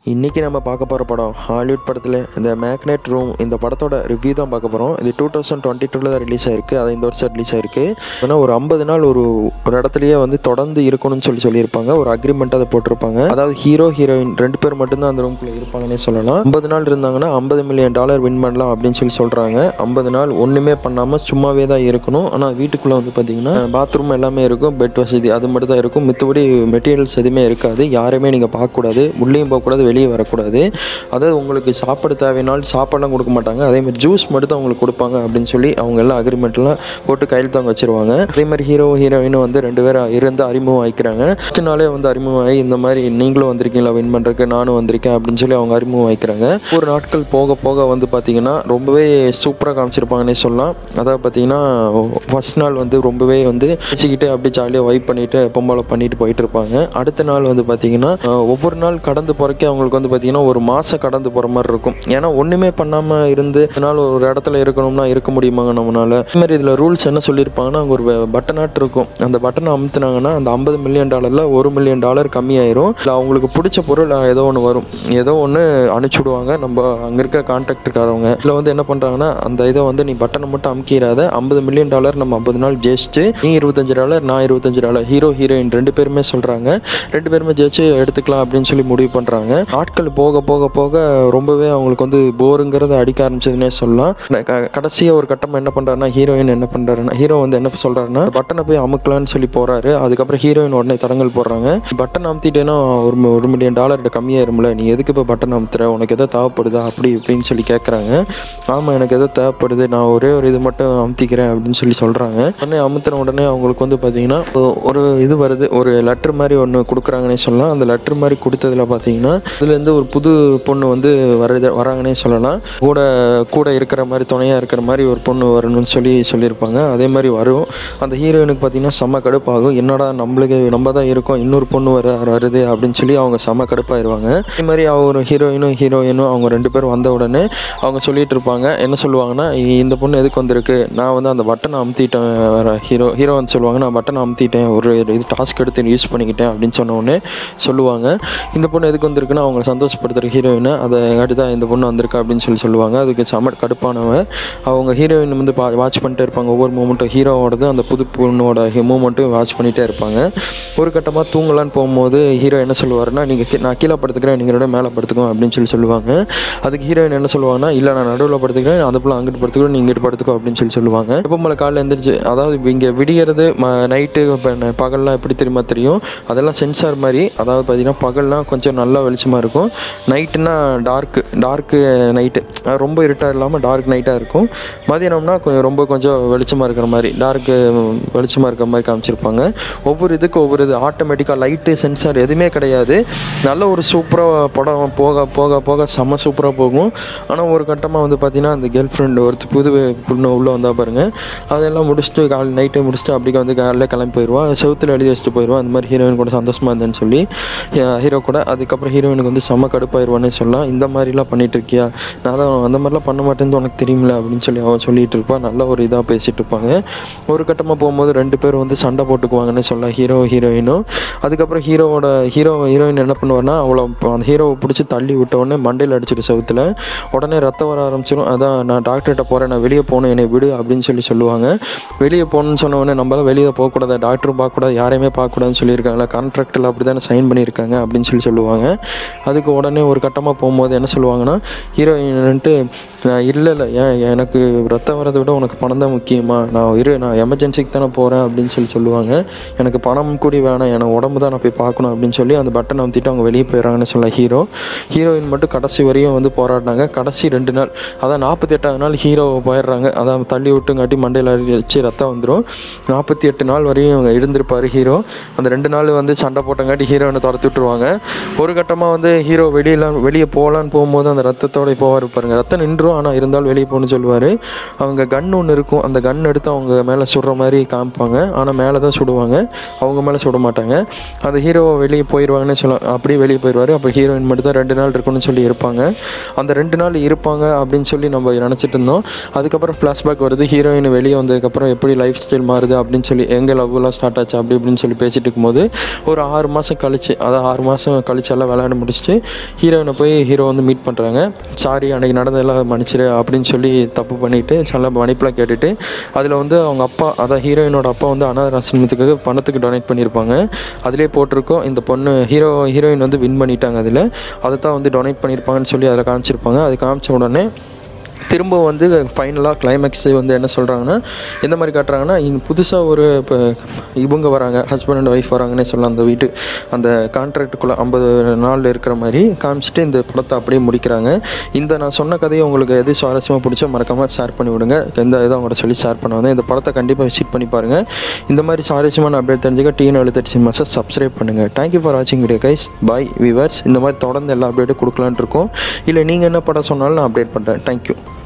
இன்றைக்கி நம்ம பார்க்க போகிற படம் ஹாலிவுட் படத்தில் இந்த மேக்னெட் ரூம் இந்த படத்தோட ரிவ்யூ தான் பார்க்க போகிறோம் இது டூ தௌசண்ட் டுவெண்ட்டி டூவில் தான் ரிலீஸ் ஆயிருக்கு அது இந்த வருஷம் ரிலீஸ் ஆயிருக்கு ஆனால் ஒரு ஐம்பது நாள் ஒரு ஒரு இடத்துலையே வந்து தொடர்ந்து இருக்கணும்னு சொல்லி சொல்லியிருப்பாங்க ஒரு அக்ரிமெண்ட் அதை போட்டிருப்பாங்க அதாவது ஹீரோ ஹீரோயின் ரெண்டு பேர் மட்டும்தான் அந்த ரூம்குள்ளே இருப்பாங்கன்னே சொல்லலாம் ஐம்பது நாள் இருந்தாங்கன்னா ஐம்பது மில்லியன் டாலர் வின் பண்ணலாம் அப்படின்னு சொல்லி சொல்கிறாங்க ஐம்பது நாள் ஒன்றுமே பண்ணாமல் சும்மாவே தான் இருக்கணும் ஆனால் வீட்டுக்குள்ளே வந்து பார்த்தீங்கன்னா பாத்ரூம் எல்லாமே இருக்கும் பெட் வசதி அது மட்டும் தான் இருக்கும் மித்தபடி மெட்டீரியல்ஸ் எதுவுமே இருக்காது யாரையுமே நீங்கள் பார்க்கக்கூடாது உள்ளேயும் போகக்கூடாது வெளியே வரக்கூடாது அதாவது உங்களுக்கு சாப்பாடு தேவைனாலும் சாப்பாடுலாம் கொடுக்க மாட்டாங்க அதே மாதிரி ஜூஸ் மட்டும் தான் உங்களுக்கு கொடுப்பாங்க அப்படின்னு சொல்லி அவங்க எல்லாம் அக்ரிமெண்ட்லாம் போட்டு கையில் தாங்க வச்சிருவாங்க அதே மாதிரி ஹீரோ ஹீரோயினும் வந்து ரெண்டு பேரும் இருந்து அறிமுகம் ஆயிக்கிறாங்க ஃபஸ்ட் நாளே வந்து அறிமுகம் ஆகி இந்த மாதிரி நீங்களும் வந்திருக்கீங்களா வின் பண்ணுறதுக்கு நானும் வந்திருக்கேன் அப்படின்னு சொல்லி அவங்க அறிமுகம் வைக்கிறாங்க ஒரு நாட்கள் போக போக வந்து பார்த்தீங்கன்னா ரொம்பவே சூப்பராக காமிச்சிருப்பாங்கன்னே சொல்லலாம் அதாவது பார்த்தீங்கன்னா ஃபர்ஸ்ட் நாள் வந்து ரொம்பவே வந்து வச்சுக்கிட்டு அப்படியே ஜாலியாக வைப் பண்ணிட்டு பொம்பளை பண்ணிட்டு போயிட்டு இருப்பாங்க அடுத்த நாள் வந்து பார்த்தீங்கன்னா அஹ், ஒவ்வொரு நாள் கடந்து போகிறக்கே அவங்களுக்கு வந்து பார்த்தீங்கன்னா ஒரு மாதம் கடந்து போகிற மாதிரி இருக்கும் ஏன்னா ஒன்றுமே பண்ணாமல் இருந்து ஒரு நாள் ஒரு இடத்துல இருக்கணும்னா இருக்க முடியுமாங்க நம்மளால அதே மாதிரி இதில் ரூல்ஸ் என்ன சொல்லியிருப்பாங்கன்னா அங்கே ஒரு பட்டனாட் இருக்கும் அந்த பட்டனை அமுத்துனாங்கன்னா அந்த ஐம்பது மில்லியன் டாலரில் ஒரு மில்லியன் டாலர் கம்மியாயிரும் இல்லை அவங்களுக்கு பிடிச்ச பொருள் ஏதோ ஒன்று வரும் ஏதோ ஒன்று அனுப்பிச்சுடுவாங்க நம்ம அங்கே இருக்க கான்டாக்டுக்காரவங்க இதில் வந்து என்ன பண்ணுறாங்கன்னா அந்த இதை வந்து நீ பட்டனை மட்டும் அமுக்கிடாத ஐம்பது மில்லியன் டாலர் நம்ம ஐம்பது நாள் ஜெயிச்சு நீ இருபத்தஞ்சு டாலர் நான் இருபத்தஞ்சு டாலர் ஹீரோ ஹீரோயின் ரெண்டு பேருமே சொல்கிறாங்க ரெண்டு பேருமே ஜெயிச்சு எடுத்துக்கலாம் அப்படின்னு சொல்லி முடிவு பண்ணுறாங்க நாட்கள் போக போக போக ரொம்பவே அவங்களுக்கு வந்து போருங்கிறத அடிக்க ஆரம்பிச்சதுன்னே சொல்லலாம் கடைசியாக ஒரு கட்டமாக என்ன பண்ணுறாருன்னா ஹீரோயின் என்ன பண்ணுறாருன்னா ஹீரோ வந்து என்ன சொல்கிறாருன்னா பட்டனை போய் அமுக்கலான்னு சொல்லி போகிறாரு அதுக்கப்புறம் ஹீரோயின் உடனே தடங்கல் போடுறாங்க பட்டன் அமுத்திட்டேன்னா ஒரு மி- ஒரு மில்லியன் டாலர் கம்மியாயிரும்ல நீ எதுக்கு இப்போ பட்டன் அமுத்துற உனக்கு எதோ தேவைப்படுதா அப்படி இப்படின்னு சொல்லி கேட்குறாங்க ஆமாம் எனக்கு எதோ தேவைப்படுது நான் ஒரே ஒரு இது மட்டும் அமுத்திக்கிறேன் அப்படின்னு சொல்லி சொல்கிறாங்க உடனே அமுத்தின உடனே அவங்களுக்கு வந்து பார்த்தீங்கன்னா ஒ- ஒரு இது வருது ஒரு லெட்டர் மாதிரி ஒன்று கொடுக்குறாங்கன்னே சொல்லலாம் அந்த லெட்டர் மாதிரி கொடுத்ததுல பார்த்தீங்கன்னா இதுலேருந்து ஒரு புது பொண்ணு வந்து வருது வராங்கன்னே சொல்லலாம் கூட கூட இருக்கிற மாதிரி துணையாக இருக்கிற மாதிரி ஒரு பொண்ணு வரணும்னு சொல்லி சொல்லியிருப்பாங்க அதே மாதிரி வரும் அந்த ஹீரோயினுக்கு பார்த்தீங்கன்னா செம்ம கடுப்பாகும் என்னடா நம்மளுக்கு நம்ம தான் இருக்கோம் இன்னொரு பொண்ணு வர வருது அப்படின்னு சொல்லி அவங்க செம்ம கடுப்பாயிருவாங்க அதே மாதிரி அவர் ஹீரோயினும் ஹீரோயினும் அவங்க ரெண்டு பேரும் வந்த உடனே அவங்க சொல்லிட்டு இருப்பாங்க என்ன சொல்லுவாங்கன்னா "இ- இந்த பொண்ணு எதுக்கு வந்திருக்கு நான் வந்து அந்த பட்டனை அமுத்திட்டேன் வேற ஹீரோ ஹீரோ வந்து சொல்லுவாங்க நான் பட்டனை அமுத்திட்டேன் ஒரு இது டாஸ்க் எடுத்து யூஸ் பண்ணிக்கிட்டேன் அப்படின்னு சொன்ன உடனே சொல்லுவாங்க இந்த பொண்ணு எதுக்கு வந்திருக்குன்னா அவங்களை சந்தோஷப்படுத்துகிற ஹீரோயின் அதை தான் இந்த பொண்ணு வந்திருக்கா அப்படின்னு சொல்லி சொல்லுவாங்க அதுக்கு செம கடுப்பானவன் அவங்க ஹீரோயின் வந்து பா வாட்ச் பண்ணிட்டே இருப்பாங்க ஒவ்வொரு மூமெண்ட்டும் ஹீரோவோடது அந்த புது பொண்ணோட மூமெண்ட்டும் வாட்ச் பண்ணிகிட்டே இருப்பாங்க ஒரு கட்டமாக தூங்கலான்னு போகும்போது ஹீரோ என்ன சொல்லுவாருன்னா நீங்கள் நான் கீழே படுத்துக்கிறேன் நீங்கள் ரெண்டும் மேலே படுத்துக்கோங்க அப்படின்னு சொல்லி சொல்லுவாங்க அதுக்கு ஹீரோயின் என்ன சொல்லுவாங்கன்னா இல்லை நான் நடுவில் படுத்துக்கிறேன் அந்த பிள்ளை அங்கிட்டு படுத்துக்கிறோம் நீங்கள் இங்கிட்டு படுத்துக்கோ அப்படின்னு சொல்லி சொல்லுவாங்க எப்போ மேலே காலையில் எந்திரிச்சு அதாவது இங்கே விடியறது நைட்டு இப்போ பகல்லாம் எப்படி தெரியுமா தெரியும் அதெல்லாம் சென்சார் மாதிரி அதாவது பார்த்தீங்கன்னா பகல்லாம் கொஞ்சம் நல்லா வெளிச்சமாக இருக்கும் நைட்டுனா டார்க்கு டார்க்கு நைட்டு ரொம்ப இருட்டாக இல்லாமல் டார்க் நைட்டாக இருக்கும் மதியானம்னா கொஞ்சம் ரொம்ப கொஞ்சம் வெளிச்சமாக இருக்கிற மாதிரி டார்க்கு வெளிச்சமாக இருக்கிற மாதிரி காமிச்சிருப்பாங்க ஒவ்வொரு இதுக்கு ஒவ்வொரு இது ஆட்டோமேட்டிக்காக லைட்டு சென்சார் எதுவுமே கிடையாது நல்ல ஒரு சூப்பராக படம் போக போக போக செம்ம சூப்பராக போகும் ஆனால் ஒரு கட்டமாக வந்து பார்த்தீங்கன்னா அந்த கேர்ள் ஃப்ரெண்டு ஒருத்தர் புது பொண்ணு உள்ளே வந்தால் பாருங்கள் அதெல்லாம் முடிச்சுட்டு காலை நைட்டு முடிச்சுட்டு அப்படி வந்து காலையில் கிளம்பி போயிடுவான் செவுத்தில் எழுதி வச்சுட்டு போயிடுவான் அந்த மாதிரி ஹீரோயின் கூட சந்தோஷமாக இருந்தேன்னு சொல்லி ஹீரோ கூட அதுக்கப்புறம் ஹீரோயினுக்கு வந்து செம்ம கடுப்பாயிருவானே சொல்லலாம் இந்த மாதிரிலாம் பண்ணிட்டு இருக்கியா நான் தான் அந்த மாதிரிலாம் பண்ண மாட்டேன்னு உனக்கு தெரியுமில்ல அப்படின்னு சொல்லி அவன் சொல்லிட்டு இருப்பான் நல்ல ஒரு இதாக பேசிட்டு இருப்பாங்க ஒரு கட்டமாக போகும்போது ரெண்டு பேரும் வந்து சண்டை போட்டுக்குவாங்கன்னு சொல்லலாம் ஹீரோ ஹீரோயினும் அதுக்கப்புறம் ஹீரோவோட ஹீரோ ஹீரோயின் என்ன பண்ணுவார்னா அவளை அந்த ஹீரோவை பிடிச்சி தள்ளி விட்ட உடனே மண்டையில் அடிச்சிட்டு செவுத்துல உடனே ரத்தம் வர ஆரம்பிச்சிடும் அதான் நான் டாக்டர்கிட்ட போகிறேன் நான் வெளியே போகணும் என்னை விடு அப்படின்னு சொல்லி சொல்லுவாங்க வெளியே போகணும்னு சொன்ன உடனே நம்மளால வெளியே போகக்கூடாது டாக்டரும் பார்க்கக்கூடாது யாரையுமே பார்க்கக்கூடாதுன்னு சொல்லியிருக்காங்களா கான்ட்ராக்டில் அப்படி தானே சைன் பண்ணியிருக்காங்க அப்படின்னு சொல்லி சொல்லுவாங்க அதுக்கு உடனே ஒரு கட்டமாக போகும்போது என்ன சொல்லுவாங்கன்னா ஹீரோயின்ட்டு இல்லை இல்லை ஏன் எனக்கு ரத்தம் வரதை விட உனக்கு பணம் தான் முக்கியமா நான் இரு நான் எமர்ஜென்சிக்கு தானே போகிறேன் அப்படின்னு சொல்லி சொல்லுவாங்க எனக்கு பணம் கூடி வேணாம் எனக்கு உடம்பு தான் நான் போய் பார்க்கணும் அப்படின்னு சொல்லி அந்த பட்டனை அமுத்திட்டு அவங்க வெளியே போயிடறாங்கன்னு சொல்ல ஹீரோ ஹீரோயின் மட்டும் கடைசி வரையும் வந்து போராடினாங்க கடைசி ரெண்டு நாள் அதான் நாற்பத்தி எட்டாவது நாள் ஹீரோ போயிடுறாங்க அதான் தள்ளி விட்டுங்காட்டி மண்டையில் அடிச்சு ரத்தம் வந்துடும் நாற்பத்தி எட்டு நாள் வரையும் அவங்க இருந்திருப்பார் ஹீரோ அந்த ரெண்டு நாள் வந்து சண்டை போட்டங்காட்டி ஹீரோயினை துரத்தி விட்டுருவாங்க ஒரு கட்டமாக வந்து ஹீரோ வெளியில வெளியே போகலான்னு போகும்போது அந்த ரத்தத்தோட போவார் பாருங்க ரத்தம் நின்றும் ஆனால் இருந்தாலும் வெளியே போகணும்னு சொல்லுவார் அவங்க கன் ஒன்று இருக்கும் அந்த கன் எடுத்து அவங்க மேலே சுடுற மாதிரி காமிப்பாங்க ஆனால் மேலே தான் சுடுவாங்க அவங்க மேலே சுட மாட்டாங்க அந்த ஹீரோ வெளியே போயிடுவாங்கன்னு சொல்ல அப்படியே வெளியே போயிடுவார் அப்போ ஹீரோயின் மட்டும் தான் ரெண்டு நாள் இருக்கணும்னு சொல்லி இருப்பாங்க அந்த ரெண்டு நாள் இருப்பாங்க அப்படின்னு சொல்லி நம்ம நினச்சிட்டு இருந்தோம் அதுக்கப்புறம் ஃப்ளாஷ்பேக் வருது ஹீரோயின் வெளியே வந்ததுக்கப்புறம் எப்படி லைஃப் ஸ்டைல் மாறுது அப்படின்னு சொல்லி எங்கே லவ்லாம் ஸ்டார்ட் ஆச்சு அப்படி இப்படின்னு சொல்லி பேசிட்டு இருக்கும்போது ஒரு ஆறு மாதம் கழிச்சு அதாவது ஆறு மாதம் கழிச்சு எல்லாம் விளையாட முடிச்சு முடிச்சுட்டு ஹீரோயினை போய் ஹீரோ வந்து மீட் பண்ணுறாங்க சாரி அன்றைக்கி நடந்ததெல்லாம் மன்னிச்சிரு அப்படின்னு சொல்லி தப்பு பண்ணிவிட்டு சில மன்னிப்புலாம் கேட்டுட்டு அதில் வந்து அவங்க அப்பா அதான் ஹீரோயினோட அப்பா வந்து அனாத ஆசிரமத்துக்கு பணத்துக்கு டொனேட் பண்ணியிருப்பாங்க அதிலே போட்டிருக்கோம் இந்த பொண்ணு ஹீரோ ஹீரோயின் வந்து வின் பண்ணிட்டாங்க அதில் அதை தான் வந்து டொனேட் பண்ணியிருப்பாங்கன்னு சொல்லி அதில் காமிச்சிருப்பாங்க அது காமிச்ச உடனே திரும்ப வந்து ஃபைனலாக கிளைமேக்ஸ் வந்து என்ன சொல்கிறாங்கன்னா எந்த மாதிரி காட்டுறாங்கன்னா இன் புதுசாக ஒரு இப்போ இவங்க வராங்க ஹஸ்பண்ட் அண்ட் ஒய்ஃப் வராங்கன்னே சொல்லலாம் அந்த வீட்டு அந்த கான்ட்ராக்டுக்குள்ளே ஐம்பது நாள் இருக்கிற மாதிரி காமிச்சிட்டு இந்த படத்தை அப்படியே முடிக்கிறாங்க இந்த நான் சொன்ன கதையை உங்களுக்கு எது சுவாரஸ்யமாக பிடிச்சோ மறக்காமல் ஷேர் பண்ணி விடுங்க எந்த இதை அவங்கள்ட்ட சொல்லி ஷேர் பண்ண வந்தேன் இந்த படத்தை கண்டிப்பாக விசிட் பண்ணி பாருங்கள் இந்த மாதிரி சுவாரஸ்யமான அப்டேட் தெரிஞ்சுக்க டிஎன் எழுத்தட் சினிமாஸை சப்ஸ்கிரைப் பண்ணுங்கள் தேங்க்யூ ஃபார் வாட்சிங் வீடியோ கைஸ் பை விவர்ஸ் இந்த மாதிரி தொடர்ந்து எல்லா அப்டேட்டும் கொடுக்கலான்ட்டு இருக்கோம் இல்லை நீங்கள் என்ன படம் சொன்னாலும் நான் அப்டேட் பண்ணுறேன் தேங்க்யூ